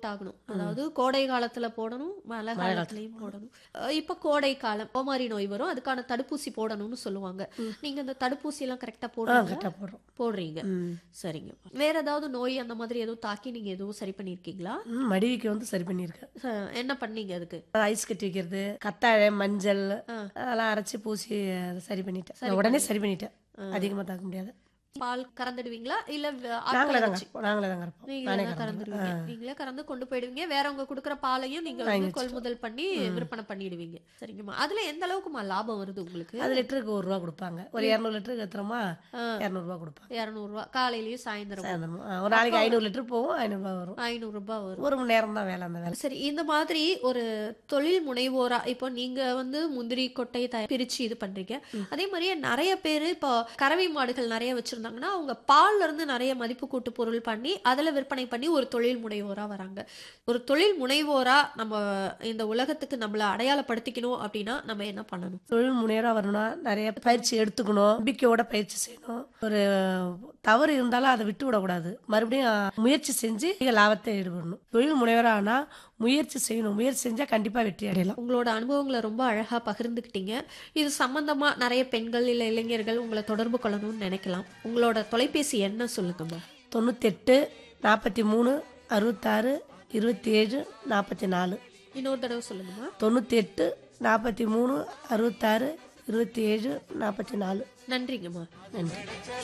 Set ஆகணும் அதாவது கோடை காலத்துல போடணும் மழை காலத்துலயும் போடணும் அஹ் இப்ப கோடை காலம் கோமாரி நோய் வரும் அதுக்கான தடுப்பூசி போடணும்னு சொல்லுவாங்க நீங்க அந்த தடுப்பூசி எல்லாம் கரெக்டா ஆ போடுறீங்க கரெக்டாக போடுறோம் போடுறீங்க ம் சரிங்க வேற ஏதாவது நோய் அந்த மாதிரி எதுவும் தாக்கி நீங்க எதுவும் சரி பண்ணிருக்கீங்களா ம், மடிவிக்கு வந்து சரி பண்ணியிருக்கேன் ச- என்ன பண்ணீங்க அதுக்கு ஐஸ் கட்டி வைக்கிறது கத்தாழை மஞ்சள் ஆ. அதெல்லாம் அரைச்சி பூசி அதை சரி பண்ணிட்டேன் நான் உடனே சரி பண்ணிட்டேன் அதிகமாக தாக்க முடியாது பால் கறந்துடுவீங்களா இல்ல வ- நாங்களே ஆட்களை தாங்க வச்சு? நாங்களே தாங்க இருப்போம் நீங்களே நானே தான் கறந்துருவேன் கறந்துடுவீங்க நீங்களே கறந்து கொண்டு போயிடுவீங்க வேறவங்க கொடுக்குற பாலையும் நீங்க வந்து கொள்முதல் பண்ணி விற்பனை பண்ணிடுவீங்க சரிங்கம்மா அதுல எந்த அளவுக்குமா லாபம் வருது உங்களுக்கு அது லிட்டருக்கு ஒரு ரூபா கொடுப்பாங்க ஒரு இரநூறு லிட்டருக்கு ஏற்றுறோமா இரநூறுபா கொடுப்பாங்க இரநூறுவா காலையிலயும் சாயந்தரம் சாயந்தரமா ஆ, ஒரு நாளைக்கு ஐநூறு லிட்டர் போகும் ஐநூறுரூபா வரும் ஐநூறு ரூபாய் வரும் ஒரு மணி நேரம் தான் வேலை அந்த வேலை சரி இந்த மாதிரி ஒரு தொழில் முனைவோரா இப்போ நீங்க வந்து முந்திரி கொட்டை தய- பிரிச்சு இது பண்றீங்க அதே மாதிரியே நிறைய பேர் இப்போ கறவை மாடுகள் நிறைய வச்சிருந்தாங்கன்னா அவங்க பால்ல இருந்து நிறைய மதிப்பு கூட்டு பொருள் பண்ணி அதுல விற்பனை பண்ணி ஒரு தொழில் முனைவோரா வராங்க ஒரு தொழில் முனைவோரா நம்ம இந்த உலகத்துக்கு நம்மள அடையாளப்படுத்திக்கணும் அப்படின்னா நம்ம என்ன பண்ணணும் தொழில் முன்னேறாக வரணும்னா நிறைய பயிற்சி எடுத்துக்கணும் நம்பிக்கையோட பயிற்சி செய்யணும் ஒரு தவறு இருந்தாலும் அதை விட்டு விடக்கூடாது மறுபடியும் முயற்சி செஞ்சு அதிக லாபத்தை ஈடுபடணும் தொழில் முனைவரானா முயற்சி செய்யணும் முயற்சி செஞ்சால் கண்டிப்பாக வெற்றி அடையலாம் உங்களோட அனுபவங்களை ரொம்ப அழகா பகிர்ந்துக்கிட்டீங்க இது சம்பந்தமா நிறைய பெண்கள் இல்ல இளைஞர்கள் உங்களை தொடர்பு கொள்ளணும்னு நினைக்கலாம் உங்களோட தொலைபேசி என்ன சொல்லுங்கம்மா தொண்ணூத்தெட்டு நாற்பத்தி மூணு அறுபத்தாறு இருபத்தி ஏழு நாற்பத்தி நாலு இன்னொரு தடவை சொல்லுங்கம்மா தொண்ணூற்றி எட்டு நாற்பத்தி மூணு அறுபத்தாறு இருபத்தி ஏழு நாற்பத்தி நாலு நன்றிங்கம்மா நன்றி